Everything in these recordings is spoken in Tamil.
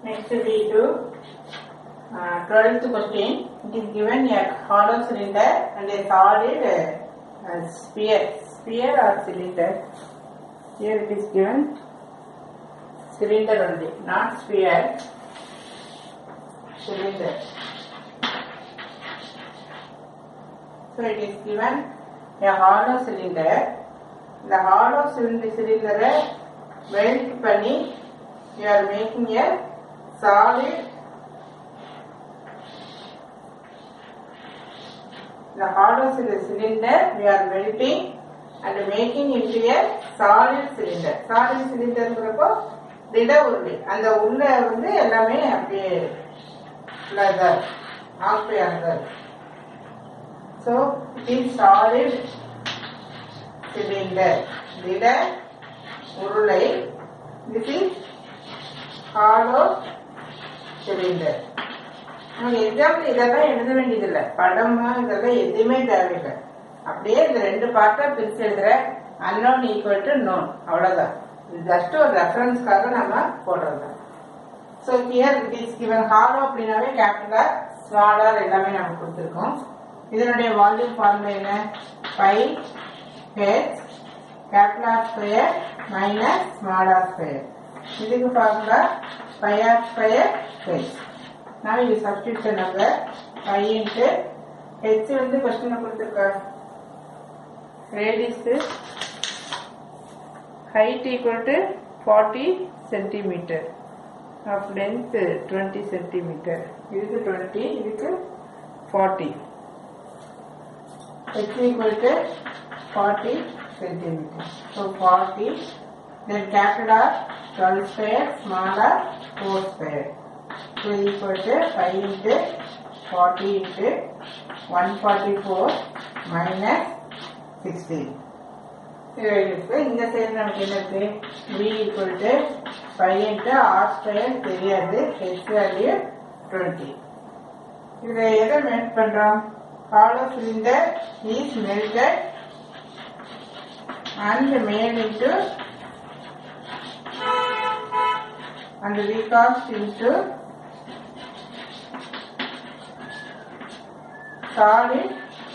Next we do uh, 12th question. It is given a hollow cylinder and a solid uh, uh, sphere. Sphere or cylinder. Here it is given cylinder only, not sphere. Cylinder. So it is given a hollow cylinder. The hollow cylinder cylinder weld பண்ணி you are making a solid the hollow cylinder cylinder we are melting and making into a solid cylinder solid cylinderங்கிறப்போ திட உருளை அந்த உள்ள வந்து எல்லாமே அப்படியே லெதர் ஆக்பையானது so it is solid cylinder திட உருளை திஸ் இஸ் ஹாலோ சிலிண்டர் நமக்கு எக்ஸாம்பிள் இதெல்லாம் எழுத வேண்டியதில்லை படமா இதெல்லாம் எதுவுமே தேவையில்லை அப்படியே இந்த ரெண்டு பார்ட்டா பிரிச்சு எழுதுற அன்னோன் ஈக்குவல் டு நோன் அவ்வளவுதான் இது ஜஸ்ட் ஒரு ரெஃபரன்ஸ்க்காக நம்ம போடுறது தான் so here it is given hollow அப்படின்னாவே கேபிட்டலா ஸ்மாலர் எல்லாமே நம்ம கொடுத்துருக்கோம் இதனுடைய வால்யூம் ஃபார்முலா என்ன pi h capital square minus small r square இதுக்கு formula pi r square h now you substitute the number 5 into h வந்து கொஸ்டின்ல கொடுத்துருக்கா radius height equal to 40 centimeter of length 20 centimeter இதுக்கு 20 இதுக்கு 40 h equal to 40 centimeter so 40 then capital R 12 square small r 4 square so equal to 5 into 40 into 144 minus 16. இது இருக்கு இந்த சைடு நமக்கு என்ன இருக்கு b equal to 5 into r square தெரியாது h value 20. இதை எதை மெல்ட் பண்றோம் hollow cylinder is melted and made into and recast into solid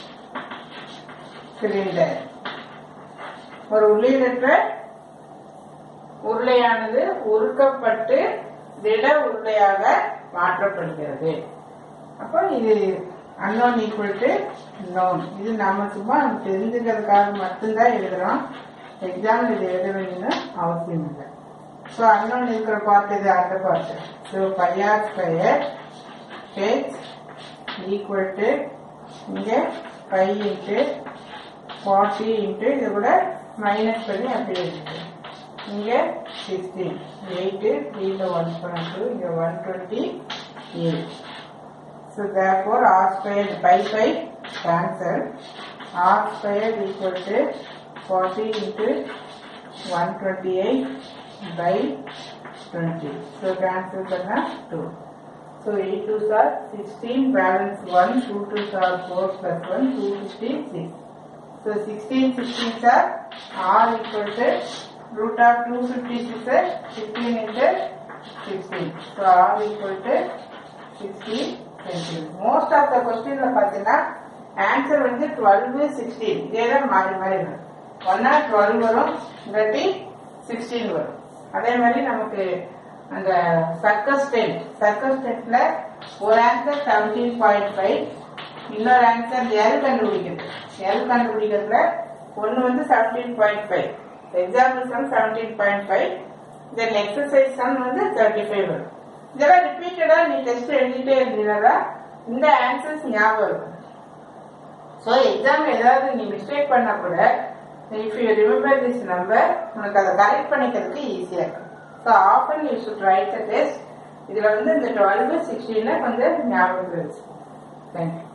cylinder ஒரு உள்ளீடற்ற உருளையானது உருக்கப்பட்டு திட உருளையாக மாற்றப்படுகிறது அப்போ இது அன்னோன் ஈக்குவல் டு நோன் இது நாம சும்மா தெரிஞ்சுக்கிறதுக்காக மட்டும்தான் எழுதுறோம் எக்ஸாம் இது எழுத வேண்டியது அவசியம் இல்லை ஸோ அன்னோன் இருக்கிற பார்ட் இது அந்த part so pi r square h equal to இங்கே ஃபைவ் இன்ட்டு ஃபார்ட்டி இன்ட்டு இது கூட மைனஸ் பண்ணி அப்படி இருக்கு இங்கே சிக்ஸ்டீன் எயிட்டு த்ரீல ஒன் பண்ண டூ இங்கே one twenty eight so therefore r square pi pi cancel r square equal to forty into one twenty eight by 20. So cancel करना 2. So 8 2s are 16, balance 1, 2 2s are 4 plus 1, 256. So 16 16s are r equal to root of 256 is 15 into 16. So r equal to 60 centimeters. Most of the question ல பார்த்தீங்கன்னா ஆன்சர் வந்து 12 16 இதே தான் மாறி மாறி வரும் ஒன்னா 12 வரும் இல்லாட்டி 16 வரும் அதே மாதிரி நமக்கு அந்த சர்க்கஸ் டென்ட் சர்க்கஸ் டென்ட்ல ஒரு ஆன்சர் செவன்டீன் பாயிண்ட் ஃபைவ் இன்னொரு ஆன்சர் எல் கண்டுபிடிக்கிறது எல் கண்டுபிடிக்கிறதுல ஒன்று வந்து seventeen point five example sum seventeen point five then exercise sum வந்து தேர்ட்டி ஃபைவ் வரும் இதெல்லாம் ரிப்பீட்டடா நீ டெஸ்ட் எழுதிட்டே இருந்தீங்கன்னா இந்த ஆன்சர்ஸ் ஞாபகம் இருக்கும் ஸோ எக்ஸாம் ஏதாவது நீ மிஸ்டேக் பண்ணா கூட if you remember this number உனக்கு அதை கரெக்ட் பண்ணிக்கிறதுக்கு ஈஸியாக இருக்கும் so often you should write the test இதில் வந்து இந்த டுவெல் சிக்ஸ்டீனை கொஞ்சம் ஞாபகம் வச்சு தேங்க்யூ